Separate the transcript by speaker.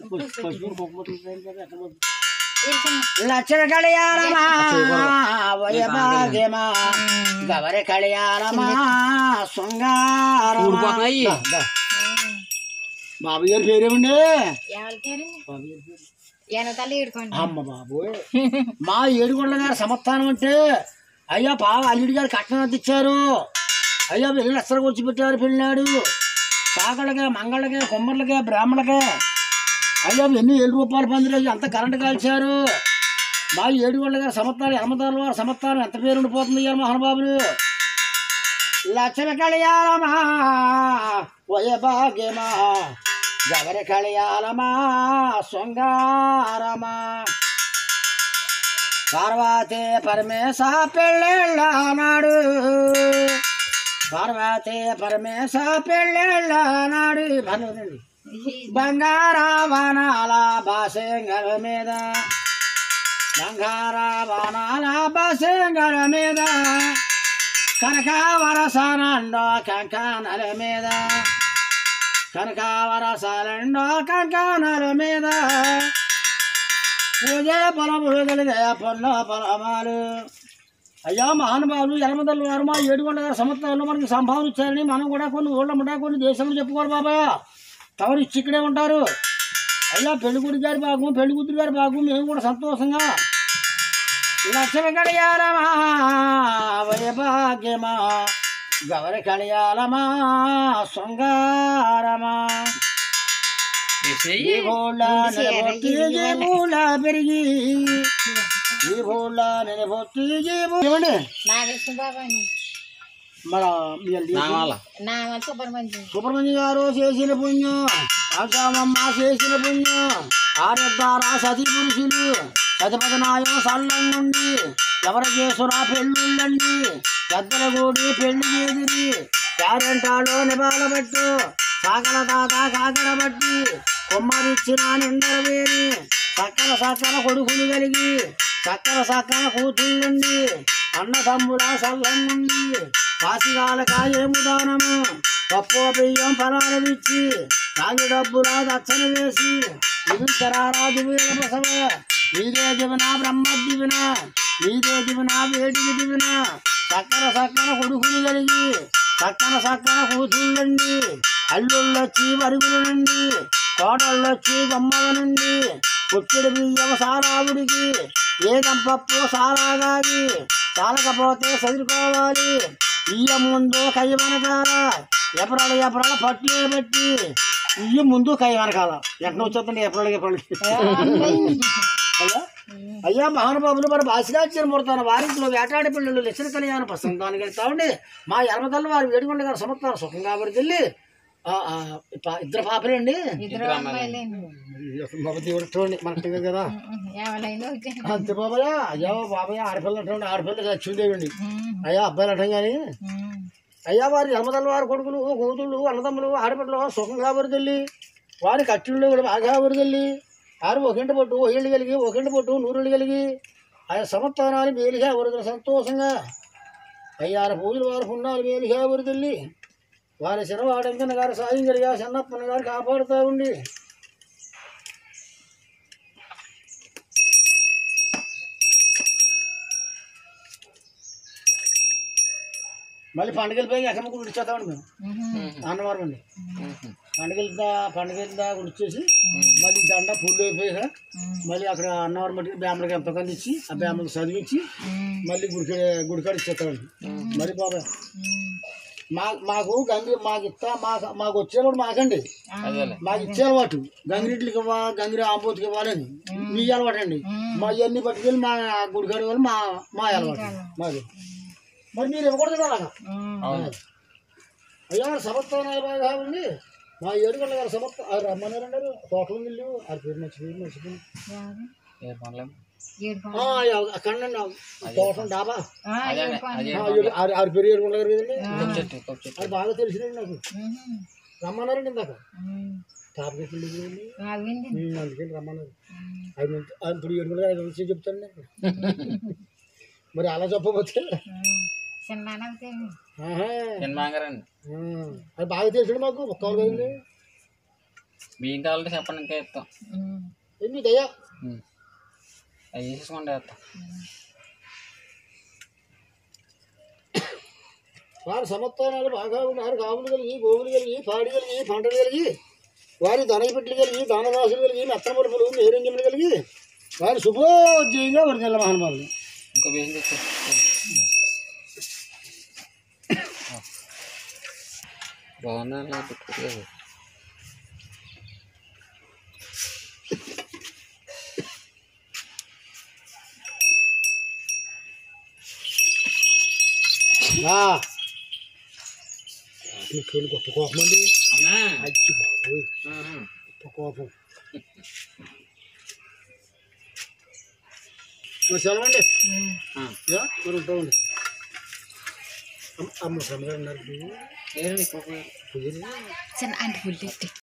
Speaker 1: పసుపు కుంకుమ తీసేయండి కదా, ఎట్లా పోతుంది?
Speaker 2: ఇరుచున్న.
Speaker 1: లక్షణ కళ్యాణమా వయభాగ్యమా గవరి కళ్యాణమా శృంగారమా దా, దా. బాబు గారి పేరేమండి
Speaker 2: ఎవరి పేరు
Speaker 1: బాబు గారి పేరు
Speaker 2: ఎన తల్లి ఇడుకోండి
Speaker 1: అమ్మ బాబోయ్ మా ఏడుగొండ గారి సమస్థానం అంటే అయ్యా పా అల్లుడి గారు కట్నం ఎంత ఇచ్చారు అయ్యా వెళ్ళి లక్షలు వచ్చి పెట్టారు పెళ్ళాడు సాగళ్ళకే మంగళ్ళకే కొమ్మర్లకే బ్రాహ్మణులకే అయ్యా ఎన్ని ఏడు రూపాయలు పందిరేసి అంత కరెంటు కాల్చారు మా ఏడుగొండ గారి సమత్తాలు ఎనమతాల వారి సమత్తానం ఎంత పేరు ఉండిపోతుంది ఇయ్యాలి మహానుభావులు లక్షల కళ్యాణమా వయభాగ్యమా జగరి కళ్యాణమా శృంగారమా పార్వతి పరమేశ పెళ్ళిళ్ళనాడు పార్వతి పరమేశ పెళ్ళిళ్ళనాడు భనుడండి బంగారావనాల బాసింగల మీద బంగారావనాల బాసింగల మీద కనకావరసనండో కంకణల మీద కనకావరసలండో కంకణల మీద పూజ పొలములు కలిగే పొల్ల పొలమాలు అయ్యా మహానుభావులు ఎనమదల్లు వారు మా ఏడుగొండ గారి సంవత్సరంలో మనకి సంభావన ఇచ్చారని మనం కూడా కొన్ని ఊళ్ళమ్మట కొన్ని దేశంలో చెప్పుకోవాలి బాబాయ్ తమరు ఇచ్చి ఇక్కడే ఉంటారు అయ్యా పెళ్ళికొడుకు గారి భాగం పెళ్లి కూతురు గారి భాగం మేము కూడా సంతోషంగా లక్ష్మి కళ్యాణమా వైభాగ్యమా గౌరి కళ్యాణమా శృంగారమా ఈ భూళ్ళ నిలబొట్టి ఈ భూళ్ళ పెరిగి ఈ భూళ్ళ నిలబొట్టి ఈ భూ- ఏమండి
Speaker 2: నాగేశ్వర బాబా అని
Speaker 1: మన మీ అల్లి-
Speaker 2: నా వల్ల సుబ్రహ్మణ్యం
Speaker 1: సుబ్రహ్మణ్య గారు చేసిన పుణ్యం ఆకామమ్మ చేసిన పుణ్యం ఆర్యద్వారా సతీ పురుషులు సతిపదనాయం సల్లంగుండి ఎవర చేసురా పెళ్ళుళ్ళండి పెద్దల కూడి పెళ్లి చేదిరి పేరెంటాలో నిబాలబట్టు సాకల దాకా కాకడ బట్టి కొమ్మరిచ్చిన నిందర వేరి సక్కన సక్కన కొడుకులు కలిగి సక్కన సక్కన కూతుళ్ళండి అన్న తమ్ముల సల్లంగుండి కాసిగాలక ఏముదానము పప్పు బియ్యం ఫలాలనిచ్చి రాగి డబ్బులా దచ్చన వేసి నిమిషరారా దివ్య బసవ నీదే దివిన బ్రహ్మ దివిన నీదే దివిన వేడికి దివిన సక్కన సక్కన కొడుకులు కలిగి సక్కన సక్కన కూతుళ్ళండి అల్లుళ్ళొచ్చి వరుగుల నుండి కోడళ్ళొచ్చి బొమ్మల నుండి పుచ్చిడి బియ్యం సారావుడికి ఏదం పప్పు సారాగాది చాలకపోతే చదువుకోవాలి ఇయ్యం ముందు కై వెనకాల ఎపరాలు ఎపరాల పట్లే బట్టి ఇయ్యం ముందు కై వెనకాల ఎట్లా వచ్చేదండి ఎపరాలు ఎపరాలు అయ్యా అయ్యా మహానుభావులు మన భాషగాచిన ముడతాను వారింట్లో వేటాడి పిల్లలు లక్షణ కళ్యాణ ప్రసంగానికి వెళ్తామండి మా ఎర్మదల్లు వారు వేడుకొండ గారు సమర్థాలు సుఖంగా వారికి వెళ్ళి ఆ, ఆ, పా- ఇద్దరు పాపలండి
Speaker 2: ఇద్దరు అమ్మాయిలేను
Speaker 1: దేవుడు చూడండి మనకి కదా
Speaker 2: ఎవరైనా ఒకటే
Speaker 1: అంతే బాబాయ్ అయ్యా బాబాయ్ ఆడపిల్లలు అటువంటి ఆడపిల్లలు లక్ష్మీదేవండి అయ్యా అబ్బాయిలు అటం కానీ అయ్యా వారి జన్మదల్ల వారి కొడుకులు కూతుళ్ళు అన్నదమ్ములు ఆడపిల్లలు సుఖంగా వరదల్లి వారి కట్టుళ్ళు కూడా బాగా వరదల్లి వారు ఒకంటి పట్టు ఒకేళ్ళు కలిగి ఒకంటి పట్టు నూరుళ్ళు కలిగి ఆయా సమత్వనాలు మేలుగా వరదలు సంతోషంగా అయ్యారు పూజలు వారి పుణ్యాలు మేలుగా వరదల్లి వారి శిరవాడంకన్న గారు సాయం కలిగా చిన్నప్పన్న గారు కాపాడుతూ ఉండి మళ్ళీ పండుగలు పోయి ఎక్కడ గుడిచేద్దామండి మేము అన్నవరం అండి పండుగలుదా పండుగలుదా గుడిచేసి మళ్ళీ దండ పూలు అయిపోయాక మళ్ళీ అక్కడ అన్నవరం మట్టికి బ్యామ్మలకి ఎంతో కొంత ఇచ్చి ఆ బ్యామ్మలకి చదివించి మళ్ళీ గుడికి గుడికాడ ఇచ్చేస్తామండి మరి బాబా మా మాకు గంగి మాకు ఇస్తా మాకు మాకు వచ్చేవాడు మాకండి మాకు ఇచ్చే అలవాటు గంగిరెడ్లకి ఇవ్వ గంగిరి ఆంబోతికి ఇవ్వాలని మీ అలవాటు అండి మా ఇవన్నీ పట్టుకెళ్ళి మా గుడికాడ వాళ్ళు మా మా అలవాటు మాది మరి మీరు ఇవ్వకూడదు కదా అలాగా అయ్యా సమత్వనాలు బాగా ఉంది మా ఏడుగొండ గారు సమత్వ ఆ రమ్మన్నారండి తోటలు ఇల్లు ఆ పేరు మర్చిపోయి మర్చిపోయి
Speaker 2: ఏడుకోండి
Speaker 1: ఆ, యా, అక్కడ తోటం డాబా
Speaker 2: ఏడుకోండి
Speaker 1: ఆ, ఏడు- ఆరు ఆరు పేరు ఏడుగొండ గారు కదండి అది బాగా తెలిసినండి నాకు రమ్మన్నారండి ఇందాక తాపకి పెళ్లి కదండి
Speaker 2: అవింది
Speaker 1: ఉమ్, అందుకని రమ్మన్నారు ఐదు మంది ఆ, ఇప్పుడు ఏడుగొండ గారు ఐదు మంది చెప్తాను నేను మరి అలా చెప్పబోతే
Speaker 2: చిన్న
Speaker 1: ఆహా.
Speaker 3: మాంగారండి
Speaker 1: ఆ, అది బాగా తెలిసింది మాకు ఒక్కరు కదండి
Speaker 3: బియ్యం కావాలంటే చెప్పండి ఇంకా ఇస్తాం
Speaker 2: ఉమ్.
Speaker 1: ఎన్ని దయ్యా
Speaker 3: ఉమ్. అవి వేసేసుకోండి వేస్తాం
Speaker 1: వారి సమత్వనాలు బాగా ఉన్నారు కాపులు కలిగి గోవులు కలిగి పాడి కలిగి పంటలు కలిగి వారి ధనపెట్లు కలిగి దానదాసులు కలిగి మెత్తమరుపులు మేరంజములు కలిగి వారి శుభోజ్జయంగా వారి తెల్ల మహానుభావులు
Speaker 3: ఇంకో బియ్యం తెచ్చు బాగున్నా పెట్టుకోలేదు
Speaker 1: ఆ. మీ తోలు గొప్ప కోపం అండి
Speaker 3: అవునా
Speaker 1: అచ్చి బాబోయ్
Speaker 3: ఆహా.
Speaker 1: గొప్ప కోపం మరి సెలవండి
Speaker 2: ఉమ్.
Speaker 3: ఆ.
Speaker 1: యా, మరి ఉంటామండి అమ్మ- అమ్మ సమయం ఉన్నారు
Speaker 3: లేదండి ఇంకొక
Speaker 1: కుదిరి
Speaker 2: చిన్న అంటే ఫుల్